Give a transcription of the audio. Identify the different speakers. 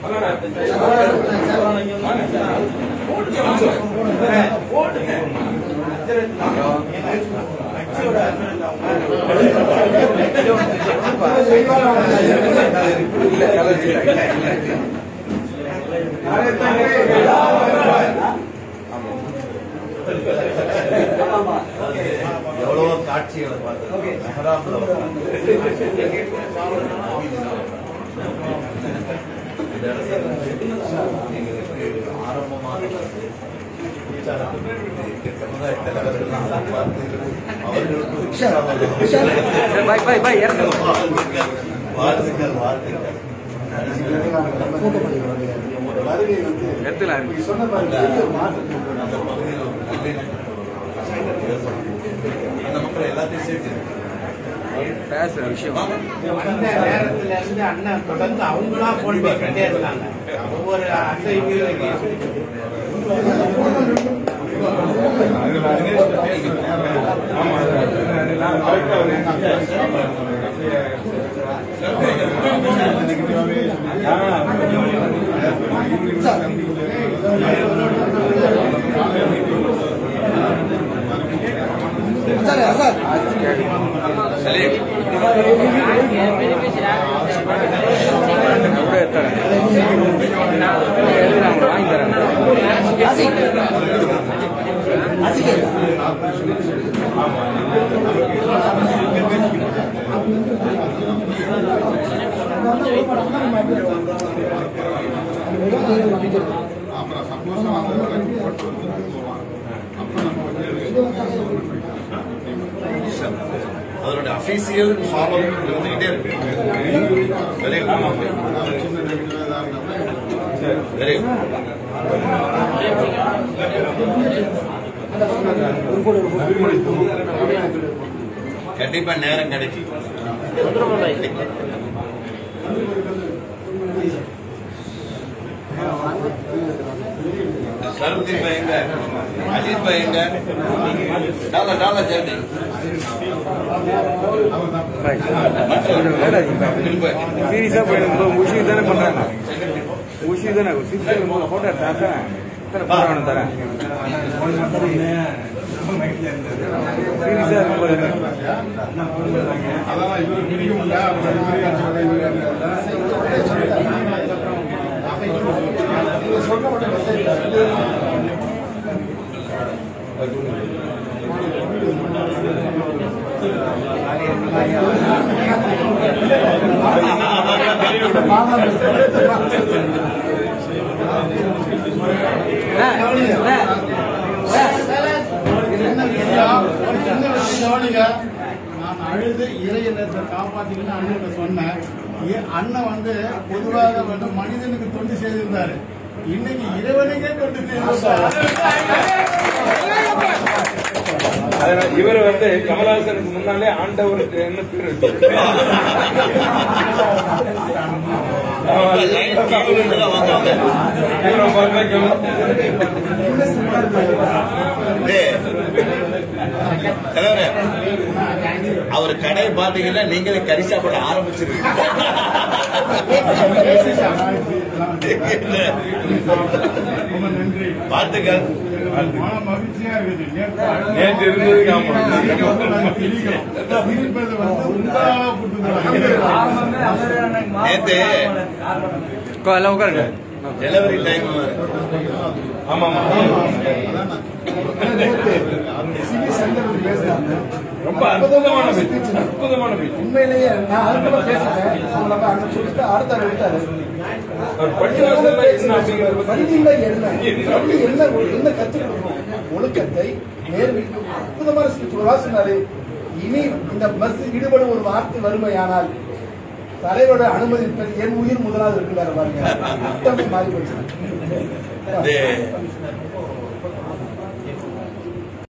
Speaker 1: எவ்வளவோ காட்சிகளை பார்த்தது மெஹராப்ல இந்த இடத்துல எங்களுக்கு ஆரம்பமாக சமுதாய தலைவர்கள்லாம் பார்த்து அவர்களுக்கு உற்சாகம்
Speaker 2: பாய் பாய் பாய் இறங்க
Speaker 1: வாழ்த்துக்கள் வாழ்த்துக்கள்
Speaker 3: வருகை வந்து
Speaker 2: எடுத்துலாம்
Speaker 3: நீங்க சொன்ன மாதிரி பெரிய ஒரு மாற்றத்தை கொண்டு
Speaker 1: அந்த
Speaker 3: வந்தாங்க.
Speaker 1: பகுதியில் ஒரு நல்லிணக்கம் அந்த மக்கள் எல்லாத்தையும் சேர்த்து
Speaker 2: பேசுற விஷயம்
Speaker 4: அந்த நேரத்துல இருந்து அண்ணன் தொடர்ந்து அவங்களா போன் பண்ணிட்டே இருந்தாங்க ஒவ்வொரு அசைவுகளுக்கு
Speaker 2: கூட எடுத்துறேன் எடுத்துறாங்க வாங்கி தரேன்
Speaker 1: அதனுடைய அபிஷியல் ஃபாலோ இருந்துகிட்டே இருக்கு வெரி வெரி கண்டிப்பா நேரம் கிடைக்கும் சரப்தி பையங்க அஜித் பையங்க டாலா டாலா ஜல்தி
Speaker 2: சீரியஸா போயிடும் முஷி தானே பண்றாங்க முஷி தானே சீரியஸ் போட்டோ தரேன் போறவன தரேன் சீரியஸா இருக்கும் போது
Speaker 5: ஒரு சின்ன விஷயம் கவனிங்க. நான் அழுது இறையினத்தை காப்பாத்திக்கணும்னு அண்ணன்கிட்ட சொன்னேன் ஏ- அண்ணன் வந்து பொதுவாக வந்து மனிதனுக்கு தொண்டு செய்திருந்தாரு இன்னைக்கு இறைவனுக்கே தொண்டு செய்திருந்தாரு
Speaker 6: அதனால இவர் வந்து கமலஹாசனுக்கு முன்னாலே ஆண்டவருக்கு என்ன பேர் வச்சு
Speaker 1: லைன் கீழே தான் வந்தாங்க டேய், தலைவரே, அவர் கடையை பாத்தீங்கன்னா நீங்களே கறி சாப்பிட ஆரம்பிச்சிருக்கீங்க
Speaker 5: ரொம்ப நன்றி
Speaker 1: வாழ்த்துக்கள்
Speaker 5: மன மகிழ்ச்சியா இருக்குது நேற்று அழுது-
Speaker 6: நேற்று இருந்ததுக்கு ஆமா.
Speaker 5: நாங்க சிரிக்கிறோம். சிரிப்பது வந்து உண்டாக கொடுத்துருக்காங்க.
Speaker 1: நேத்து
Speaker 2: எல்லாம் உட்காருங்க
Speaker 1: டெலிவரி டைம்
Speaker 6: ஆமா ஆமா
Speaker 3: சிவி சங்கர் பேசுறாங்க
Speaker 6: ரொம்ப அற்புதமான பேச்சு அற்புதமான பேச்சு
Speaker 3: உண்மையிலேயே நான் அதுக்குள்ள பேசுறேன் அவங்கள போய் அங்க சொல்லிட்டு அடுத்த ஆள் விட்டாரு
Speaker 6: அவர் பள்ளிவாசல்ல என்ன அப்படிங்கிறத பத்தி
Speaker 3: பள்ளியில என்ன பள்ளி என்ன என்ன கற்றுக் கொடுக்கணும் ஒழுக்கத்தை நேர்மை அற்புதமான ஸ்பீச் ஒரு வாரம் சொன்னாரு இனி இந்த பஸ் ஈடுபட ஒரு வார்த்தை வறுமையானால் தலைவரோட அனுமதி பெற்று என் உயிர் முதலாவது இருக்கிறாரு பாருங்க மொத்தமே மாறி போச்சு
Speaker 1: டேய்,